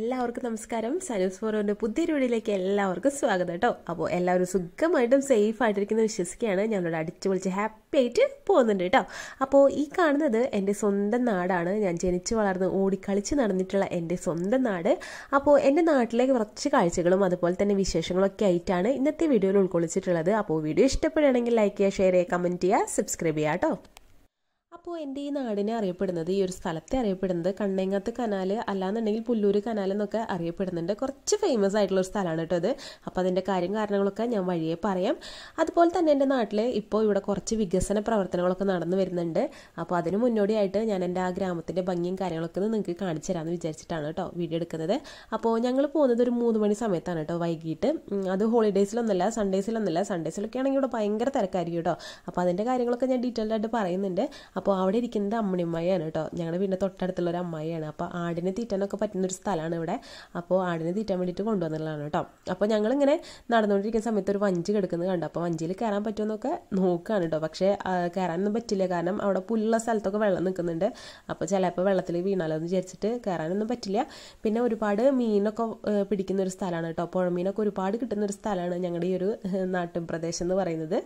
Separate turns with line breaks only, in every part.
എല്ലാവർക്കും നമസ്കാരം സനൂസ് ഫോറോന്റെ പുതിയൊരു വീഡിയോയിലേക്ക് എല്ലാവർക്കും സ്വാഗതം കേട്ടോ അപ്പോൾ എല്ലാവരും സുഖമായിട്ടും സേഫ് ആയിട്ടിരിക്കുന്ന വിശ്വസിക്കുകയാണ് ഞാനിവിടെ അടിച്ചു പൊളിച്ച് ഹാപ്പി ആയിട്ട് പോകുന്നുണ്ട് കേട്ടോ അപ്പോൾ ഈ കാണുന്നത് എൻ്റെ സ്വന്തം നാടാണ് ഞാൻ ജനിച്ചു വളർന്ന് ഓടിക്കളിച്ച് നടന്നിട്ടുള്ള എൻ്റെ സ്വന്തം നാട് അപ്പോൾ എൻ്റെ നാട്ടിലെ കുറച്ച് കാഴ്ചകളും അതുപോലെ തന്നെ വിശേഷങ്ങളും ഒക്കെ ആയിട്ടാണ് ഇന്നത്തെ വീഡിയോയിൽ ഉൾക്കൊള്ളിച്ചിട്ടുള്ളത് അപ്പോൾ വീഡിയോ ഇഷ്ടപ്പെടുകയാണെങ്കിൽ ലൈക്ക് ചെയ്യുക ഷെയർ ചെയ്യുക കമൻറ്റ് ചെയ്യുക സബ്സ്ക്രൈബ് ചെയ്യുക കേട്ടോ അപ്പോൾ എൻ്റെ ഈ നാടിനെ അറിയപ്പെടുന്നത് ഈ ഒരു സ്ഥലത്തെ അറിയപ്പെടുന്നത് കണ്ണേങ്ങാത്ത് കനാൽ അല്ലാന്നുണ്ടെങ്കിൽ പുല്ലൂർ കനാൽ എന്നൊക്കെ അറിയപ്പെടുന്നുണ്ട് കുറച്ച് ഫേമസ് ആയിട്ടുള്ള ഒരു സ്ഥലമാണ് കേട്ടോ ഇത് അപ്പോൾ അതിൻ്റെ കാര്യം കാരണങ്ങളൊക്കെ ഞാൻ വഴിയെ പറയാം അതുപോലെ തന്നെ എൻ്റെ നാട്ടിൽ ഇപ്പോൾ ഇവിടെ കുറച്ച് വികസന പ്രവർത്തനങ്ങളൊക്കെ നടന്നു വരുന്നുണ്ട് അപ്പോൾ അതിന് മുന്നോടിയായിട്ട് ഞാൻ എൻ്റെ ആ ഗ്രാമത്തിൻ്റെ ഭംഗിയും കാര്യങ്ങളൊക്കെ ഒന്ന് നിങ്ങൾക്ക് കാണിച്ചു തരാമെന്ന് വിചാരിച്ചിട്ടാണ് കേട്ടോ വീഡിയോ എടുക്കുന്നത് അപ്പോൾ ഞങ്ങൾ പോകുന്നത് ഒരു മൂന്ന് മണി സമയത്താണ് കേട്ടോ വൈകിട്ട് ഉം, അത് ഹോളിഡേയ്സിലൊന്നുമല്ല സൺഡേയ്സിലൊന്നുമല്ല സൺഡേയ്സിലൊക്കെ ആണെങ്കിൽ ഇവിടെ ഭയങ്കര തിരക്കായിരിക്കും കേട്ടോ അപ്പോൾ അതിൻ്റെ കാര്യങ്ങളൊക്കെ ഞാൻ ഡീറ്റെയിൽഡ് ആയിട്ട് പറയുന്നുണ്ട് അപ്പോൾ അവിടെ ഇരിക്കുന്നത് അമ്മണിമ്മയാണ് കേട്ടോ ഞങ്ങളുടെ വീടിൻ്റെ തൊട്ടടുത്തുള്ള ഒരു അമ്മായിയാണ് അപ്പോൾ ആടിനെ തീറ്റാനൊക്കെ പറ്റുന്ന ഒരു സ്ഥലമാണ് ഇവിടെ അപ്പോൾ ആടിനെ തീറ്റാൻ വേണ്ടിയിട്ട് കൊണ്ടുവന്നുള്ളതാണ് കേട്ടോ അപ്പോൾ ഞങ്ങളിങ്ങനെ നടന്നുകൊണ്ടിരിക്കുന്ന സമയത്ത് ഒരു വഞ്ചി കിടക്കുന്നത് കണ്ടു അപ്പോൾ വഞ്ചിയിൽ കയറാൻ പറ്റുമെന്നൊക്കെ നോക്കുകയാണ് കേട്ടോ പക്ഷേ ആ, കയറാനൊന്നും പറ്റില്ല കാരണം അവിടെ പുല്ലുള്ള സ്ഥലത്തൊക്കെ വെള്ളം നിൽക്കുന്നുണ്ട് അപ്പോൾ ചിലപ്പോൾ വെള്ളത്തിൽ വീണാലോ എന്ന് വിചാരിച്ചിട്ട് കയറാനൊന്നും പറ്റില്ല പിന്നെ ഒരുപാട് മീനൊക്കെ ഏ, പിടിക്കുന്ന ഒരു സ്ഥലമാണ് കേട്ടോ പുഴമീനൊക്കെ ഒരുപാട് കിട്ടുന്ന ഒരു സ്ഥലമാണ് ഞങ്ങളുടെ ഈ ഒരു നാട്ടിൻ പ്രദേശം എന്ന് പറയുന്നത്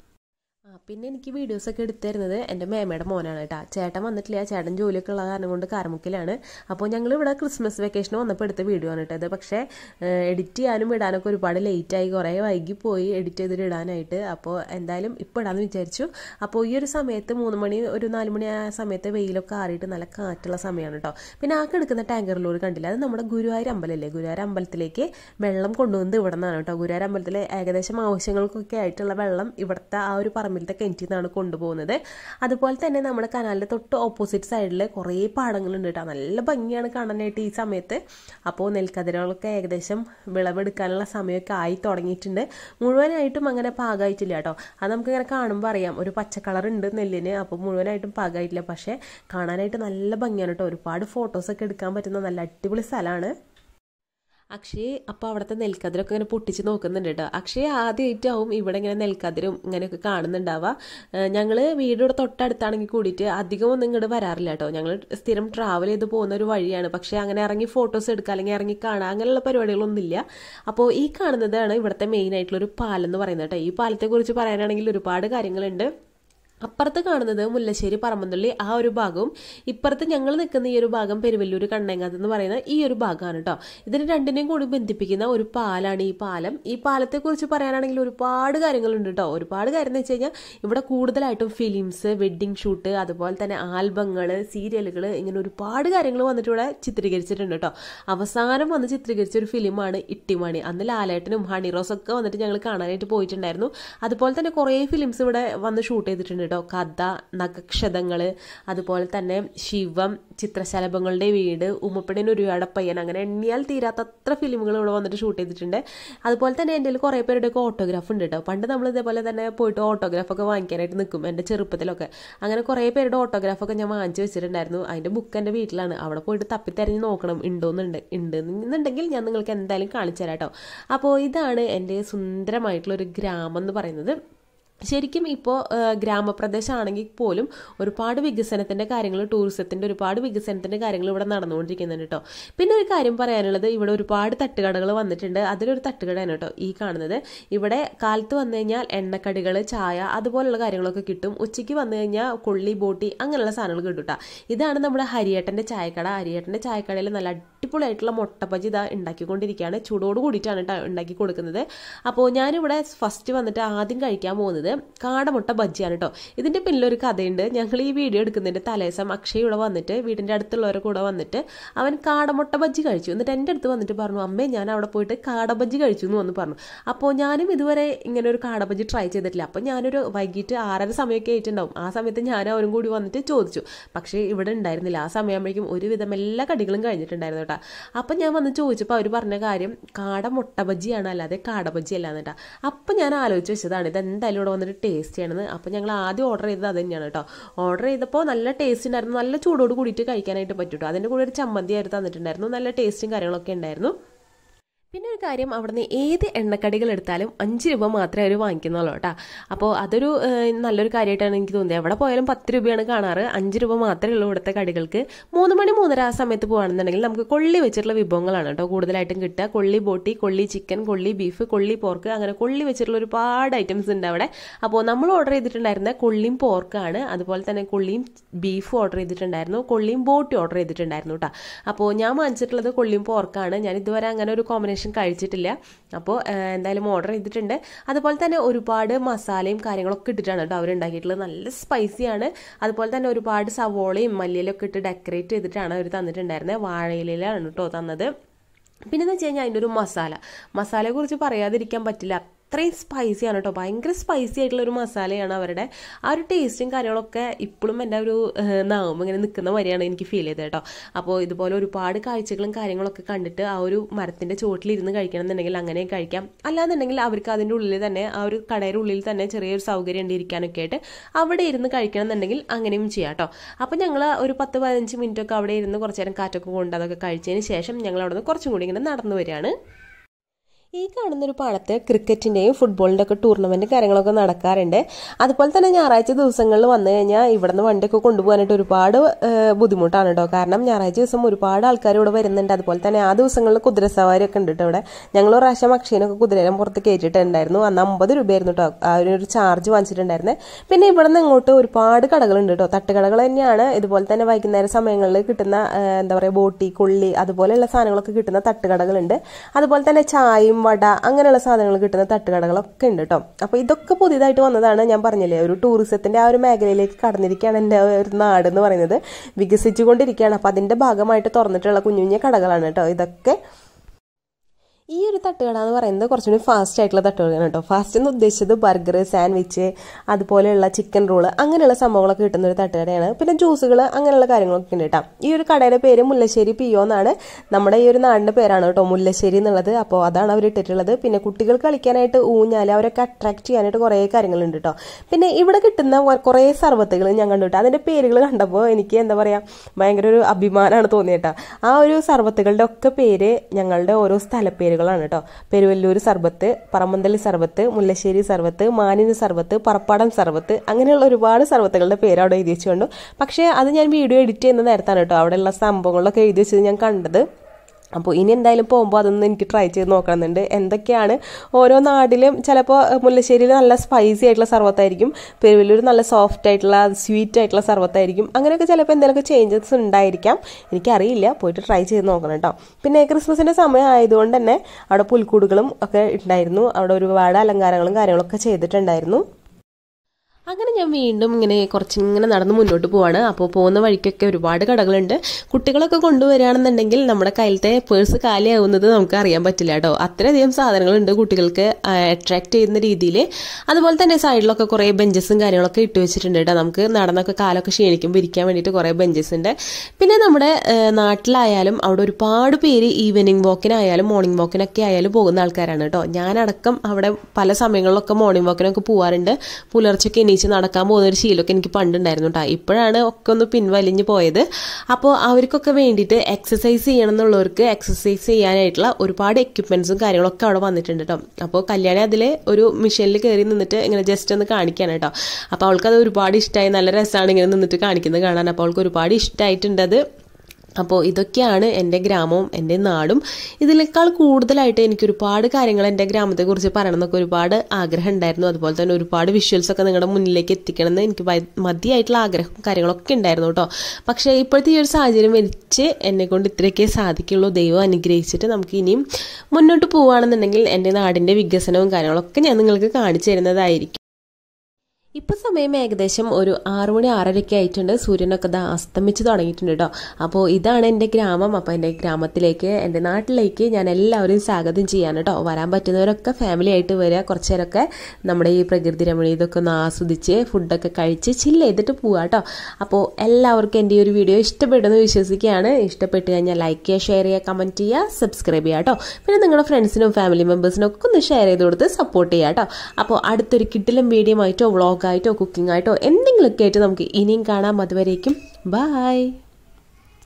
ആ പിന്നെ എനിക്ക് വീഡിയോസ് ഒക്കെ എടുത്തു തരുന്നത് എൻ്റെ മേമയുടെ മോനാണ് കേട്ടോ ചേട്ടൻ വന്നിട്ടില്ല ചേട്ടൻ ജോലിയൊക്കെ ഉള്ള കാരണം കൊണ്ട് കാരമുക്കിലാണ് അപ്പോൾ ഞങ്ങൾ ഇവിടെ ക്രിസ്മസ് വെക്കേഷൻ വന്നപ്പോൾ എടുത്ത വീഡിയോ ആണ് കേട്ടോ ഇത് പക്ഷേ എഡിറ്റ് ചെയ്യാനും ഇടാനൊക്കെ ഒരുപാട് ലേറ്റായി കുറേ വൈകി പോയി എഡിറ്റ് ചെയ്തിട്ട് ഇടാനായിട്ട് അപ്പോൾ എന്തായാലും ഇപ്പോൾ ഇടാമെന്ന് വിചാരിച്ചു അപ്പോൾ ഈ ഒരു സമയത്ത് മൂന്ന് മണി ഒരു നാല് മണി ആ സമയത്ത് വെയിലൊക്കെ ആറിയിട്ട് നല്ല കാറ്റുള്ള സമയമാണ് കേട്ടോ പിന്നെ ആ കിടക്കുന്ന ടാങ്കർ ലോറി കണ്ടില്ല അത് നമ്മുടെ ഗുരുവായൂർ അമ്പലമല്ലേ ഗുരുവായൂർ അമ്പലത്തിലേക്ക് വെള്ളം കൊണ്ടുവന്നത് ഇവിടെ നിന്നാണ് കേട്ടോ ഗുരുവായൂർ അമ്പലത്തിലെ ഏകദേശം ആവശ്യങ്ങൾക്കൊക്കെ ആയിട്ടുള്ള വെള്ളം ഇവിടുത്തെ ആ ഒരു പറമ്പിലത്തെ കിണറ്റിൽ നിന്നാണ് കൊണ്ടുപോകുന്നത് അതുപോലെ തന്നെ നമ്മുടെ കനാലിൻ്റെ തൊട്ട് ഓപ്പോസിറ്റ് സൈഡിൽ കുറേ പാടങ്ങളുണ്ട് കേട്ടോ നല്ല ഭംഗിയാണ് കാണാനായിട്ട് ഈ സമയത്ത് അപ്പോൾ നെൽക്കതിരുകളൊക്കെ ഏകദേശം വിളവെടുക്കാനുള്ള സമയമൊക്കെ ആയി തുടങ്ങിയിട്ടുണ്ട് മുഴുവനായിട്ടും അങ്ങനെ പാകമായിട്ടില്ല കേട്ടോ അത് നമുക്കിങ്ങനെ കാണുമ്പോൾ അറിയാം ഒരു പച്ച കളർ ഉണ്ട് നെല്ലിന് അപ്പോൾ മുഴുവനായിട്ടും പാകമായിട്ടില്ല പക്ഷേ കാണാനായിട്ട് നല്ല ഭംഗിയാണ് കേട്ടോ ഒരുപാട് ഫോട്ടോസൊക്കെ എടുക്കാൻ പറ്റുന്ന നല്ല അടിപൊളി സ്ഥലമാണ് അക്ഷയ് അപ്പോൾ അവിടുത്തെ നെൽക്കതിരൊക്കെ ഇങ്ങനെ പൊട്ടിച്ച് നോക്കുന്നുണ്ട് കേട്ടോ അക്ഷയ് ആദ്യമായിട്ടാവും ഇവിടെ ഇങ്ങനെ നെൽക്കതിരും ഇങ്ങനെയൊക്കെ കാണുന്നുണ്ടാവുക ഞങ്ങൾ വീട് ഇവിടെ തൊട്ടടുത്താണെങ്കിൽ കൂടിയിട്ട് അധികം ഒന്നും ഇങ്ങോട്ട് വരാറില്ല കേട്ടോ ഞങ്ങൾ സ്ഥിരം ട്രാവൽ ചെയ്ത് പോകുന്ന ഒരു വഴിയാണ് പക്ഷേ അങ്ങനെ ഇറങ്ങി ഫോട്ടോസ് എടുക്കുക അല്ലെങ്കിൽ ഇറങ്ങി കാണുക അങ്ങനെയുള്ള പരിപാടികളൊന്നും ഇല്ല അപ്പോൾ ഈ കാണുന്നതാണ് ഇവിടുത്തെ മെയിൻ ആയിട്ടുള്ള ഒരു പാലം എന്ന് പറയുന്നത് കേട്ടോ ഈ പാലത്തെക്കുറിച്ച് പറയാനാണെങ്കിൽ ഒരുപാട് കാര്യങ്ങളുണ്ട് അപ്പുറത്ത് കാണുന്നത് മുല്ലശ്ശേരി പറമ്പന്തള്ളി ആ ഒരു ഭാഗവും ഇപ്പുറത്ത് ഞങ്ങൾ നിൽക്കുന്ന ഈ ഒരു ഭാഗം പെരുവല്ലൂർ കണ്ണേങ്ങാത്ത് എന്ന് പറയുന്ന ഈ ഒരു ഭാഗമാണ് കേട്ടോ ഇതിന് രണ്ടിനെയും കൂടി ബന്ധിപ്പിക്കുന്ന ഒരു പാലാണ് ഈ പാലം ഈ പാലത്തെക്കുറിച്ച് പറയാനാണെങ്കിൽ ഒരുപാട് കാര്യങ്ങളുണ്ട് കേട്ടോ ഒരുപാട് കാര്യം എന്ന് വെച്ച് കഴിഞ്ഞാൽ ഇവിടെ കൂടുതലായിട്ടും ഫിലിംസ് വെഡ്ഡിങ് ഷൂട്ട് അതുപോലെ തന്നെ ആൽബങ്ങൾ സീരിയലുകൾ ഇങ്ങനെ ഒരുപാട് കാര്യങ്ങൾ വന്നിട്ട് ഇവിടെ ചിത്രീകരിച്ചിട്ടുണ്ട് കേട്ടോ അവസാനം വന്ന് ചിത്രീകരിച്ച ഒരു ഫിലിമാണ് ഇട്ടിമണി അന്ന് ലാലേട്ടനും ഹണി റോസ് ഒക്കെ വന്നിട്ട് ഞങ്ങൾ കാണാനായിട്ട് പോയിട്ടുണ്ടായിരുന്നു അതുപോലെ തന്നെ കുറേ ഫിലിംസ് ഇവിടെ വന്ന് ഷൂട്ട് ചെയ്തിട്ടുണ്ട് കേട്ടോ കഥ നഗക്ഷതങ്ങൾ അതുപോലെ തന്നെ ശിവം ചിത്രശലഭങ്ങളുടെ വീട് ഉമ്മപ്പടിന് ഒരു അടപ്പയ്യൻ അങ്ങനെ എണ്ണിയാൽ തീരാത്ത അത്ര ഫിലിമുകൾ ഇവിടെ വന്നിട്ട് ഷൂട്ട് ചെയ്തിട്ടുണ്ട് അതുപോലെ തന്നെ എൻ്റെ കയ്യിൽ കുറേ പേരുടെയൊക്കെ ഓട്ടോഗ്രാഫ് ഉണ്ട് കേട്ടോ പണ്ട് നമ്മൾ ഇതേപോലെ തന്നെ പോയിട്ട് ഓട്ടോഗ്രാഫൊക്കെ വാങ്ങിക്കാനായിട്ട് നിൽക്കും എൻ്റെ ചെറുപ്പത്തിലൊക്കെ അങ്ങനെ കുറേ പേരുടെ ഓട്ടോഗ്രാഫൊക്കെ ഞാൻ വാങ്ങിച്ചു വെച്ചിട്ടുണ്ടായിരുന്നു അതിൻ്റെ ബുക്ക് എൻ്റെ വീട്ടിലാണ് അവിടെ പോയിട്ട് തപ്പിത്തെരഞ്ഞ് നോക്കണം ഉണ്ടോന്നുണ്ട് ഉണ്ട് എന്നുണ്ടെങ്കിൽ ഞാൻ നിങ്ങൾക്ക് എന്തായാലും കാണിച്ചു തരാം കേട്ടോ അപ്പോൾ ഇതാണ് എൻ്റെ സുന്ദരമായിട്ടുള്ള ഒരു ഗ്രാമം എന്ന് പറയുന്നത് ശരിക്കും ഇപ്പോൾ ഗ്രാമപ്രദേശമാണെങ്കിൽ പോലും ഒരുപാട് വികസനത്തിൻ്റെ കാര്യങ്ങൾ ടൂറിസത്തിൻ്റെ ഒരുപാട് വികസനത്തിൻ്റെ കാര്യങ്ങൾ ഇവിടെ നടന്നുകൊണ്ടിരിക്കുന്നുണ്ട് കേട്ടോ പിന്നെ ഒരു കാര്യം പറയാനുള്ളത് ഇവിടെ ഒരുപാട് തട്ടുകടകൾ വന്നിട്ടുണ്ട് അതിലൊരു തട്ടുകടയാണ് കേട്ടോ ഈ കാണുന്നത് ഇവിടെ കാലത്ത് വന്നു കഴിഞ്ഞാൽ എണ്ണക്കടികൾ ചായ അതുപോലുള്ള കാര്യങ്ങളൊക്കെ കിട്ടും ഉച്ചയ്ക്ക് വന്നു കഴിഞ്ഞാൽ കൊള്ളി ബോട്ടി അങ്ങനെയുള്ള സാധനങ്ങൾ കിട്ടും കേട്ടോ ഇതാണ് നമ്മുടെ ഹരിയേട്ടൻ്റെ ചായക്കട ഹരിയേട്ടൻ്റെ ചായക്കടയിൽ നല്ല അടിപൊളിയായിട്ടുള്ള മുട്ടപ്പജി ഇതാ ഉണ്ടാക്കിക്കൊണ്ടിരിക്കുകയാണ് ചൂടോട് കൂടിയിട്ടാണ് കേട്ടോ ഉണ്ടാക്കി കൊടുക്കുന്നത് അപ്പോൾ ഞാനിവിടെ ഫസ്റ്റ് വന്നിട്ട് ആദ്യം കഴിക്കാൻ പോകുന്നത് കാടമുട്ട ബജ്ജിയാണ് കേട്ടോ ഇതിൻ്റെ പിന്നിലൊരു കഥയുണ്ട് ഞങ്ങൾ ഈ വീഡിയോ എടുക്കുന്നതിൻ്റെ തലേസം അക്ഷയ് ഇവിടെ വന്നിട്ട് വീടിൻ്റെ അടുത്തുള്ളവരെ കൂടെ വന്നിട്ട് അവൻ കാടമുട്ട ബജ്ജി കഴിച്ചു എന്നിട്ട് എൻ്റെ അടുത്ത് വന്നിട്ട് പറഞ്ഞു അമ്മേ ഞാൻ അവിടെ പോയിട്ട് കാടബജ്ജി കഴിച്ചു എന്ന് വന്ന് പറഞ്ഞു അപ്പോൾ ഞാനും ഇതുവരെ ഇങ്ങനെ ഒരു കാടബജ്ജി ട്രൈ ചെയ്തിട്ടില്ല അപ്പോൾ ഞാനൊരു വൈകിട്ട് ആറര സമയമൊക്കെ ആയിട്ടുണ്ടാവും ആ സമയത്ത് ഞാൻ അവരും കൂടി വന്നിട്ട് ചോദിച്ചു പക്ഷേ ഇവിടെ ഉണ്ടായിരുന്നില്ല ആ സമയമാകുമ്പോഴേക്കും ഒരുവിധം എല്ലാ കടികളും കഴിഞ്ഞിട്ടുണ്ടായിരുന്നു കേട്ടോ അപ്പം ഞാൻ വന്ന് ചോദിച്ചപ്പോൾ അവർ പറഞ്ഞ കാര്യം കാട മുട്ട ബജ്ജിയാണ് അല്ലാതെ കാടബജ്ജി അല്ല എന്നിട്ടാ അപ്പം ഞാൻ ആലോചിച്ച് വെച്ചതാണ് ഇത് എന്തായാലും ഇവിടെ വന്നിട്ട് ടേസ്റ്റ് ചെയ്യണമെന്ന് അപ്പം ഞങ്ങൾ ആദ്യം ഓർഡർ ചെയ്തത് അത് തന്നെയാണ് കേട്ടോ ഓർഡർ ചെയ്തപ്പോൾ നല്ല ടേസ്റ്റ് ഉണ്ടായിരുന്നു നല്ല ചൂടോട് കൂടിയിട്ട് കഴിക്കാനായിട്ട് പറ്റും കേട്ടോ അതിൻ്റെ കൂടെ ഒരു ചമ്മന്തി ആയിട്ട് തന്നിട്ടുണ്ടായിരുന്നു നല്ല ടേസ്റ്റും കാര്യങ്ങളൊക്കെ ഉണ്ടായിരുന്നു പിന്നെ ഒരു കാര്യം അവിടുന്ന് ഏത് എണ്ണക്കടികൾ എടുത്താലും അഞ്ച് രൂപ മാത്രമേ അവർ വാങ്ങിക്കുന്നുള്ളൂ കേട്ടോ അപ്പോൾ അതൊരു ഏഹ്, നല്ലൊരു കാര്യമായിട്ടാണ് എനിക്ക് തോന്നിയത് എവിടെ പോയാലും പത്ത് രൂപയാണ് കാണാറ് അഞ്ച് രൂപ മാത്രമേ ഉള്ളൂ ഇവിടുത്തെ കടികൾക്ക് മൂന്ന് മണി മൂന്നര ആ സമയത്ത് പോകുകയാണെന്നുണ്ടെങ്കിൽ നമുക്ക് കൊള്ളി വെച്ചിട്ടുള്ള വിഭവങ്ങളാണ് കേട്ടോ കൂടുതലായിട്ടും കിട്ടുക കൊള്ളി ബോട്ടി കൊള്ളി ചിക്കൻ കൊള്ളി ബീഫ് കൊള്ളി പോർക്ക് അങ്ങനെ കൊള്ളി വെച്ചിട്ടുള്ള ഒരുപാട് ഐറ്റംസ് ഉണ്ട് അവിടെ അപ്പോൾ നമ്മൾ ഓർഡർ ചെയ്തിട്ടുണ്ടായിരുന്ന കൊള്ളിയും പോർക്കാണ് അതുപോലെ തന്നെ കൊള്ളിയും ബീഫും ഓർഡർ ചെയ്തിട്ടുണ്ടായിരുന്നു കൊള്ളിയും ബോട്ടി ഓർഡർ ചെയ്തിട്ടുണ്ടായിരുന്നു കേട്ടോ അപ്പോൾ ഞാൻ വാങ്ങിച്ചിട്ടുള്ളത് കൊള്ളിയും പോർക്കാണ് ഞാൻ ഇതുവരെ അങ്ങനെ ഒരു കോമ്പിനേഷൻ കഴിച്ചിട്ടില്ല അപ്പോൾ എന്തായാലും ഓർഡർ ചെയ്തിട്ടുണ്ട് അതുപോലെ തന്നെ ഒരുപാട് മസാലയും കാര്യങ്ങളൊക്കെ ഇട്ടിട്ടാണ് കേട്ടോ അവർ ഉണ്ടാക്കിയിട്ടുള്ളത് നല്ല സ്പൈസിയാണ് അതുപോലെ തന്നെ ഒരുപാട് സവോളയും മല്ലിയിലും ഒക്കെ ഇട്ട് ഡെക്കറേറ്റ് ചെയ്തിട്ടാണ് അവർ തന്നിട്ടുണ്ടായിരുന്നത് വാഴയിലാണ് കേട്ടോ തന്നത് പിന്നെന്ന് വെച്ച് കഴിഞ്ഞാൽ അതിൻ്റെ ഒരു മസാല മസാലയെ കുറിച്ച് പറയാതിരിക്കാൻ പറ്റില്ല അത്രയും സ്പൈസിയാണ് കേട്ടോ ഭയങ്കര സ്പൈസി ആയിട്ടുള്ള ഒരു മസാലയാണ് അവരുടെ ആ ഒരു ടേസ്റ്റും കാര്യങ്ങളൊക്കെ ഇപ്പോഴും എൻ്റെ ഒരു ഏഹ്, നാവും ഇങ്ങനെ നിൽക്കുന്ന വരെയാണ് എനിക്ക് ഫീൽ ചെയ്തത് കേട്ടോ അപ്പോൾ ഇതുപോലെ ഒരുപാട് കാഴ്ചകളും കാര്യങ്ങളൊക്കെ കണ്ടിട്ട് ആ ഒരു മരത്തിൻ്റെ ചുവട്ടിലിരുന്ന് കഴിക്കണം എന്നുണ്ടെങ്കിൽ അങ്ങനെ കഴിക്കാം അല്ലാന്നുണ്ടെങ്കിൽ അവർക്ക് അതിൻ്റെ ഉള്ളിൽ തന്നെ ആ ഒരു കടയുടെ ഉള്ളിൽ തന്നെ ചെറിയൊരു സൗകര്യം ഉണ്ട് ഇരിക്കാനൊക്കെ ആയിട്ട് അവിടെ ഇരുന്ന് കഴിക്കണം എന്നുണ്ടെങ്കിൽ അങ്ങനെയും ചെയ്യാം കേട്ടോ അപ്പോൾ ഞങ്ങൾ ഒരു പത്ത് പതിനഞ്ച് മിനിറ്റ് ഒക്കെ അവിടെ ഇരുന്ന് കുറച്ച് നേരം കാറ്റൊക്കെ കൊണ്ട് അതൊക്കെ കഴിച്ചതിന് ശേഷം ഞങ്ങൾ അവിടെ നിന്ന് കുറച്ചും കൂടി ഇങ്ങനെ നടന്നു വരികയാണ് ഈ കാണുന്ന ഒരു പാടത്ത് ക്രിക്കറ്റിൻ്റെയും ഫുട്ബോളിൻ്റെ ഒക്കെ ടൂർണമെൻറ്റ് കാര്യങ്ങളൊക്കെ നടക്കാറുണ്ട് അതുപോലെ തന്നെ ഞായറാഴ്ച ദിവസങ്ങളിൽ വന്നു കഴിഞ്ഞാൽ ഇവിടുന്ന് വണ്ടിയൊക്കെ കൊണ്ടുപോകാനായിട്ട് ഒരുപാട് ഏഹ്, ബുദ്ധിമുട്ടാണ് കേട്ടോ കാരണം ഞായറാഴ്ച ദിവസം ഒരുപാട് ആൾക്കാർ ഇവിടെ വരുന്നുണ്ട് അതുപോലെ തന്നെ ആ ദിവസങ്ങളിൽ കുതിരസവാരി ഒക്കെ ഉണ്ട് കേട്ടോ ഇവിടെ ഞങ്ങൾ ഒരു പ്രാവശ്യം അക്ഷയനൊക്കെ കുതിരേനെ പുറത്ത് കയറ്റിയിട്ടുണ്ടായിരുന്നു അന്ന് അമ്പത് രൂപയായിരുന്നു കേട്ടോ ആ ഒരു ചാർജ് വാങ്ങിച്ചിട്ടുണ്ടായിരുന്നത് പിന്നെ ഇവിടെ നിന്ന് ഇങ്ങോട്ട് ഒരുപാട് കടകളുണ്ട് കേട്ടോ തട്ടുകടകൾ തന്നെയാണ് ഇതുപോലെ തന്നെ വൈകുന്നേര സമയങ്ങളിൽ കിട്ടുന്ന ഏഹ്, എന്താ പറയുക ബോട്ടി കൊള്ളി അതുപോലെയുള്ള സാധനങ്ങളൊക്കെ കിട്ടുന്ന തട്ടുകടകളുണ്ട് അതുപോലെ തന്നെ ചായയും വട അങ്ങനെയുള്ള സാധനങ്ങൾ കിട്ടുന്ന തട്ടുകടകളൊക്കെ ഉണ്ട് കേട്ടോ അപ്പോൾ ഇതൊക്കെ പുതിയതായിട്ട് വന്നതാണ് ഞാൻ പറഞ്ഞില്ലേ ഒരു ടൂറിസത്തിന്റെ ആ ഒരു മേഖലയിലേക്ക് കടന്നിരിക്കുകയാണ് എൻ്റെ ഒരു നാട് എന്ന് പറയുന്നത് വികസിച്ചുകൊണ്ടിരിക്കുകയാണ് അപ്പോൾ അതിന്റെ ഭാഗമായിട്ട് തുറന്നിട്ടുള്ള കുഞ്ഞു കുഞ്ഞു കടകളാണ് കേട്ടോ ഇതൊക്കെ ഈ ഒരു തട്ടുകട എന്ന് പറയുന്നത് കുറച്ചുകൂടി ഫാസ്റ്റ് ആയിട്ടുള്ള തട്ടുകടയാണ് കേട്ടോ ഫാസ്റ്റ് എന്ന് ഉദ്ദേശിച്ചത് ബർഗർ സാൻഡ്വിച്ച് അതുപോലെയുള്ള ചിക്കൻ റോള് അങ്ങനെയുള്ള സംഭവങ്ങളൊക്കെ കിട്ടുന്ന ഒരു തട്ടുകടയാണ് പിന്നെ ജ്യൂസുകൾ അങ്ങനെയുള്ള കാര്യങ്ങളൊക്കെ ഉണ്ട് കേട്ടോ ഈ ഒരു കടയുടെ പേര് മുല്ലശ്ശേരി പി ഒ എന്നാണ് നമ്മുടെ ഈ ഒരു നാടിന്റെ പേരാണ് കേട്ടോ മുല്ലശ്ശേരി എന്നുള്ളത് അപ്പോൾ അതാണ് അവർ ഇട്ടിട്ടുള്ളത് പിന്നെ കുട്ടികൾ കളിക്കാനായിട്ട് ഊഞ്ഞാൽ അവരൊക്കെ അട്രാക്ട് ചെയ്യാനായിട്ട് കുറേ കാര്യങ്ങളുണ്ട് കേട്ടോ പിന്നെ ഇവിടെ കിട്ടുന്ന വ- കുറേ സർബത്തുകൾ ഞാൻ കണ്ടു കേട്ടോ അതിന്റെ പേരുകൾ കണ്ടപ്പോൾ എനിക്ക് എന്താ പറയാ ഭയങ്കര ഒരു അഭിമാനമാണ് തോന്നിയേട്ടാ ആ ഒരു സർബത്തുകളുടെ ഒക്കെ പേര് ഞങ്ങളുടെ ഓരോ സ്ഥലപ്പേരുകളാണ് കേട്ടോ പെരുവല്ലൂർ സർബത്ത് പറമ്പന്തല്ലി സർബത്ത് മുല്ലശ്ശേരി സർബത്ത് മാനിന് സർബത്ത് പറപ്പാടം സർബത്ത് അങ്ങനെയുള്ള ഒരുപാട് സർബത്തുകളുടെ പേര് അവിടെ എഴുതി വെച്ചുകൊണ്ട് പക്ഷേ അത് ഞാൻ വീഡിയോ എഡിറ്റ് ചെയ്യുന്ന നേരത്താണ് കേട്ടോ അവിടെയുള്ള സംഭവങ്ങളൊക്കെ എഴുതി വെച്ചത് ഞാൻ കണ്ടത് അപ്പോൾ ഇനി എന്തായാലും പോകുമ്പോൾ അതൊന്ന് എനിക്ക് ട്രൈ ചെയ്ത് നോക്കണമെന്നുണ്ട് എന്തൊക്കെയാണ് ഓരോ നാട്ടിലും ചിലപ്പോൾ മുല്ലശ്ശേരിയിൽ നല്ല സ്പൈസി ആയിട്ടുള്ള സർവത്തായിരിക്കും പെരുവല്ലൂർ നല്ല സോഫ്റ്റ് ആയിട്ടുള്ള സ്വീറ്റ് ആയിട്ടുള്ള സർവത്തായിരിക്കും അങ്ങനെയൊക്കെ ചിലപ്പോൾ എന്തെങ്കിലുമൊക്കെ ചേഞ്ചസ് ഉണ്ടായിരിക്കാം എനിക്കറിയില്ല പോയിട്ട് ട്രൈ ചെയ്ത് നോക്കണം കേട്ടോ പിന്നെ ക്രിസ്മസിൻ്റെ സമയം ആയതുകൊണ്ട് തന്നെ അവിടെ പുൽക്കൂടുകളും ഒക്കെ ഉണ്ടായിരുന്നു അവിടെ ഒരുപാട് അലങ്കാരങ്ങളും കാര്യങ്ങളൊക്കെ ചെയ്തിട്ടുണ്ടായിരുന്നു അങ്ങനെ ഞാൻ വീണ്ടും ഇങ്ങനെ കുറച്ചിങ്ങനെ നടന്ന് മുന്നോട്ട് പോവാണ് അപ്പോൾ പോകുന്ന വഴിക്കൊക്കെ ഒരുപാട് കടകളുണ്ട് കുട്ടികളൊക്കെ കൊണ്ടുവരികയാണെന്നുണ്ടെങ്കിൽ നമ്മുടെ കയ്യിലത്തെ പേഴ്സ് കാലിയാവുന്നത് നമുക്ക് അറിയാൻ പറ്റില്ല കേട്ടോ അത്രയധികം സാധനങ്ങളുണ്ട് കുട്ടികൾക്ക് അട്രാക്ട് ചെയ്യുന്ന രീതിയിൽ അതുപോലെ തന്നെ സൈഡിലൊക്കെ കുറേ ബെഞ്ചസും കാര്യങ്ങളൊക്കെ ഇട്ട് വെച്ചിട്ടുണ്ട് കേട്ടോ നമുക്ക് നടന്നൊക്കെ കാലൊക്കെ ക്ഷീണിക്കുമ്പോൾ ഇരിക്കാൻ വേണ്ടിയിട്ട് കുറേ ബെഞ്ചസ് ഉണ്ട് പിന്നെ നമ്മുടെ ആ, നാട്ടിലായാലും അവിടെ ഒരുപാട് പേര് ഈവനിങ് വാക്കിനായാലും മോർണിംഗ് വാക്കിനൊക്കെ ആയാലും പോകുന്ന ആൾക്കാരാണ് കേട്ടോ ഞാനടക്കം അവിടെ പല സമയങ്ങളിലൊക്കെ മോർണിംഗ് വാക്കിനൊക്കെ പോകാറുണ്ട് പുലർച്ചയ്ക്ക് എണീച്ച് നടക്കാൻ പോകുന്ന ഒരു ശീലമൊക്കെ എനിക്ക് പണ്ടുണ്ടായിരുന്നു കേട്ടോ ഇപ്പോഴാണ് ഒക്കെ ഒന്ന് പിൻവലിഞ്ഞ് പോയത് അപ്പോൾ അവർക്കൊക്കെ വേണ്ടിയിട്ട് എക്സസൈസ് ചെയ്യണം എന്നുള്ളവർക്ക് എക്സസൈസ് ചെയ്യാനായിട്ടുള്ള ഒരുപാട് എക്യുപ്മെന്റ്സും കാര്യങ്ങളൊക്കെ അവിടെ വന്നിട്ടുണ്ട് കേട്ടോ അപ്പോൾ കല്യാണി അതിൽ ഒരു മിഷനിൽ കയറി നിന്നിട്ട് ഇങ്ങനെ ജസ്റ്റ് ഒന്ന് കാണിക്കാണ് കേട്ടോ അപ്പോൾ അവൾക്ക് അത് ഒരുപാട് ഇഷ്ടമായി നല്ല രസമാണ് ഇങ്ങനെ നിന്നിട്ട് കാണിക്കുന്നത് കാണാൻ അപ്പോൾ അവൾക്ക് ഒരുപാട് ഇഷ്ടമായിട്ടുണ്ട് അത് അപ്പോൾ ഇതൊക്കെയാണ് എൻ്റെ ഗ്രാമവും എൻ്റെ നാടും ഇതിനേക്കാൾ കൂടുതലായിട്ട് എനിക്ക് ഒരുപാട് കാര്യങ്ങൾ എൻ്റെ ഗ്രാമത്തെക്കുറിച്ച് പറയണം എന്നൊക്കെ ഒരുപാട് ആഗ്രഹം ഉണ്ടായിരുന്നു അതുപോലെ തന്നെ ഒരുപാട് വിഷ്വൽസ് ഒക്കെ നിങ്ങളുടെ മുന്നിലേക്ക് എത്തിക്കണം എന്ന് എനിക്ക് വൈ- മതിയായിട്ടുള്ള ആഗ്രഹം കാര്യങ്ങളൊക്കെ ഉണ്ടായിരുന്നു കേട്ടോ പക്ഷേ ഇപ്പോഴത്തെ ഈ ഒരു സാഹചര്യം വെച്ച് എന്നെ കൊണ്ട് ഇത്രയൊക്കെ സാധിക്കുള്ളൂ ദൈവം അനുഗ്രഹിച്ചിട്ട് നമുക്ക് ഇനിയും മുന്നോട്ട് പോവുകയാണെന്നുണ്ടെങ്കിൽ എൻ്റെ നാടിൻ്റെ വികസനവും കാര്യങ്ങളൊക്കെ ഞാൻ നിങ്ങൾക്ക് കാണിച്ചു തരുന്നതായിരിക്കും ഇപ്പൊ സമയം ഏകദേശം ഒരു ആറു മണി ആറരയ്ക്ക് ആയിട്ടുണ്ട് സൂര്യനൊക്കെ ദാ അസ്തമിച്ച് തുടങ്ങിയിട്ടുണ്ട് കേട്ടോ അപ്പോൾ ഇതാണ് എൻ്റെ ഗ്രാമം അപ്പോൾ എൻ്റെ ഗ്രാമത്തിലേക്ക് എൻ്റെ നാട്ടിലേക്ക് ഞാൻ എല്ലാവരെയും സ്വാഗതം ചെയ്യാൻ കേട്ടോ വരാൻ പറ്റുന്നവരൊക്കെ ഫാമിലി ആയിട്ട് വരിക കുറച്ച് നേരമൊക്കെ നമ്മുടെ ഈ പ്രകൃതി രമണി ഇതൊക്കെ ഒന്ന് ആസ്വദിച്ച് ഫുഡൊക്കെ കഴിച്ച് ചില്ല് ചെയ്തിട്ട് പോവാം കേട്ടോ അപ്പോൾ എല്ലാവർക്കും എൻ്റെ ഈ ഒരു വീഡിയോ ഇഷ്ടപ്പെടുമെന്ന് വിശ്വസിക്കുകയാണ് ഇഷ്ടപ്പെട്ട് കഴിഞ്ഞാൽ ലൈക്ക് ചെയ്യുക ഷെയർ ചെയ്യുക കമൻറ്റ് ചെയ്യുക സബ്സ്ക്രൈബ് ചെയ്യുക കേട്ടോ പിന്നെ നിങ്ങളുടെ ഫ്രണ്ട്സിനും ഫാമിലി മെമ്പേഴ്സിനും ഒക്കെ ഒന്ന് ഷെയർ ചെയ്ത് കൊടുത്ത് സപ്പോർട്ട് ചെയ്യുക കേട്ടോ അപ്പോൾ അടുത്തൊരു കിട്ടിലും വീഡിയോ ആയിട്ടോ വ്ളോഗായിട്ടോ കുക്കിംഗ് ആയിട്ടോ എന്തെങ്കിലുമൊക്കെ ആയിട്ട് നമുക്ക് ഇനിയും കാണാം അതുവരേക്കും ബായ്